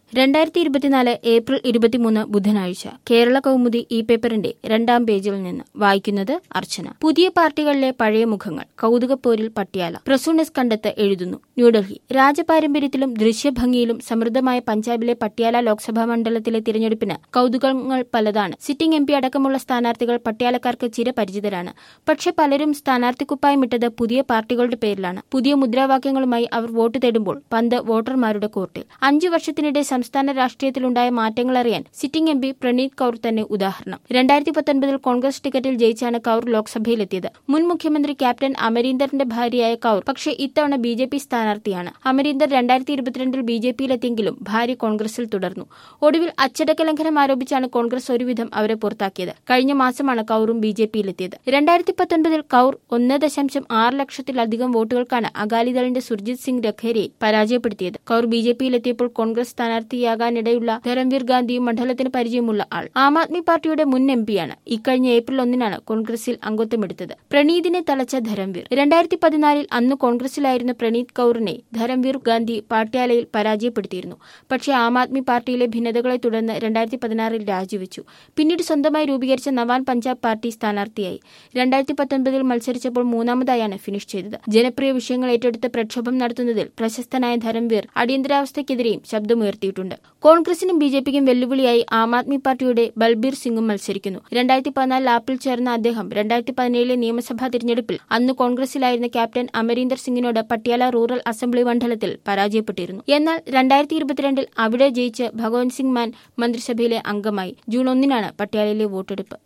രണ്ടായിരത്തി ഇരുപത്തിനാല് ഏപ്രിൽ ഇരുപത്തിമൂന്ന് ബുധനാഴ്ച കേരള കൗമുദി ഈ പേപ്പറിന്റെ രണ്ടാം പേജിൽ നിന്ന് വായിക്കുന്നത് അർച്ചന പുതിയ പാർട്ടികളിലെ പഴയ മുഖങ്ങൾ കൗതുകപ്പോരിൽ പട്ടിയാല പ്രസൂണസ് കണ്ടെത്ത് എഴുതുന്നു ന്യൂഡൽഹി രാജപാരമ്പര്യത്തിലും ദൃശ്യഭംഗിയിലും സമൃദ്ധമായ പഞ്ചാബിലെ പട്ടിയാല ലോക്സഭാ മണ്ഡലത്തിലെ തിരഞ്ഞെടുപ്പിന് കൗതുകങ്ങൾ പലതാണ് സിറ്റിംഗ് എം പി അടക്കമുള്ള സ്ഥാനാർത്ഥികൾ പട്ടിയാലക്കാർക്ക് ചിരപരിചിതരാണ് പക്ഷെ പലരും സ്ഥാനാർത്ഥിക്കുപ്പായമിട്ടത് പുതിയ പാർട്ടികളുടെ പേരിലാണ് പുതിയ മുദ്രാവാക്യങ്ങളുമായി അവർ വോട്ട് തേടുമ്പോൾ പന്ത് വോട്ടർമാരുടെ കോർട്ടിൽ അഞ്ചു വർഷത്തിനിടെ സംസ്ഥാന രാഷ്ട്രീയത്തിലുണ്ടായ മാറ്റങ്ങൾ അറിയാൻ sitting M P Preneet Kaur തന്നെ ഉദാഹരണം രണ്ടായിരത്തി പത്തൊൻപതിൽ കോൺഗ്രസ് ടിക്കറ്റിൽ ജയിച്ചാണ് കൌർ ലോക്സഭയിലെത്തിയത് മുൻ മുഖ്യമന്ത്രി ക്യാപ്റ്റൻ അമരീന്ദറിന്റെ ഭാര്യയായ കൌർ പക്ഷേ ഇത്തവണ ബി ജെ പി സ്ഥാനാർത്ഥിയാണ് അമരീന്ദർ രണ്ടായിരത്തി ഇരുപത്തിരണ്ടിൽ ബി ജെ പിയിലെത്തിയെങ്കിലും ഭാര്യ കോൺഗ്രസിൽ തുടർന്നു ഒടുവിൽ അച്ചടക്ക ലംഘനം ആരോപിച്ചാണ് കോൺഗ്രസ് ഒരുവിധം അവരെ പുറത്താക്കിയത് കഴിഞ്ഞ മാസമാണ് കൌറും ബി ജെ പിയിലെത്തിയത് രണ്ടായിരത്തി പത്തൊൻപതിൽ കൌർ ഒന്ന് ദശാംശം ആറ് ലക്ഷത്തിലധികം വോട്ടുകൾക്കാണ് അകാലിദളിന്റെ സുർജിത് സിംഗ് രഖേരിയെ പരാജയപ്പെടുത്തിയത് കൌർ ബി ജെ പിയിലെത്തിയപ്പോൾ കോൺഗ്രസ് സ്ഥാനാർത്ഥിയാകാനിടയുള്ള ധരംവീർ ഗാന്ധിയും മണ്ഡലത്തിന് പരിചയമുള്ള ആൾ ആം ആദ്മി പാർട്ടിയുടെ മുൻ എം പിയാണ് ഇക്കഴിഞ്ഞ ഏപ്രിൽ ഒന്നിനാണ് കോൺഗ്രസിൽ അംഗത്വമെടുത്തത് പ്രണീതിനെ തളച്ച ധരംവീർ രണ്ടായിരത്തി പതിനാലിൽ അന്ന് കോൺഗ്രസിലായിരുന്ന പ്രണീത് കൌറിനെ ധരംവീർ ഗാന്ധി പാട്യാലയിൽ പരാജയപ്പെടുത്തിയിരുന്നു പക്ഷേ ആം ആദ്മി പാർട്ടിയിലെ ഭിന്നതകളെ തുടർന്ന് രണ്ടായിരത്തി പതിനാറിൽ രാജിവെച്ചു പിന്നീട് സ്വന്തമായി രൂപീകരിച്ച നവാൻ പഞ്ചാബ് പാർട്ടി സ്ഥാനാർത്ഥിയായി രണ്ടായിരത്തി പത്തൊൻപതിൽ മത്സരിച്ചപ്പോൾ മൂന്നാമതായാണ് ഫിനിഷ് ചെയ്തത് ജനപ്രിയ വിഷയങ്ങൾ ഏറ്റെടുത്ത് പ്രക്ഷോഭം നടത്തുന്നതിൽ പ്രശസ്തനായ ധരംവീർ അടിയന്തരാവസ്ഥയ്ക്കെതിരെയും ശബ്ദമുയർത്തിയിട്ടുണ്ട് കോൺഗ്രസിനും ബി ജെ പിക്കും വെല്ലുവിളിയായി ആം ആദ്മി പാർട്ടിയുടെ ബൽബീർ സിംഗും മത്സരിക്കുന്നു രണ്ടായിരത്തി പതിനാലിൽ ആപ്പിൽ ചേർന്ന അദ്ദേഹം രണ്ടായിരത്തി പതിനേഴിലെ നിയമസഭാ തിരഞ്ഞെടുപ്പിൽ അന്ന് കോൺഗ്രസിലായിരുന്ന ക്യാപ്റ്റൻ അമരീന്ദർ സിംഗിനോട് പട്യാല റൂറൽ അസംബ്ലി മണ്ഡലത്തിൽ പരാജയപ്പെട്ടിരുന്നു എന്നാൽ രണ്ടായിരത്തി ഇരുപത്തിരണ്ടിൽ അവിടെ ജയിച്ച് ഭഗവത് സിംഗ് മാൻ മന്ത്രിസഭയിലെ അംഗമായി ജൂൺ ഒന്നിനാണ് പട്യാലയിലെ വോട്ടെടുപ്പ്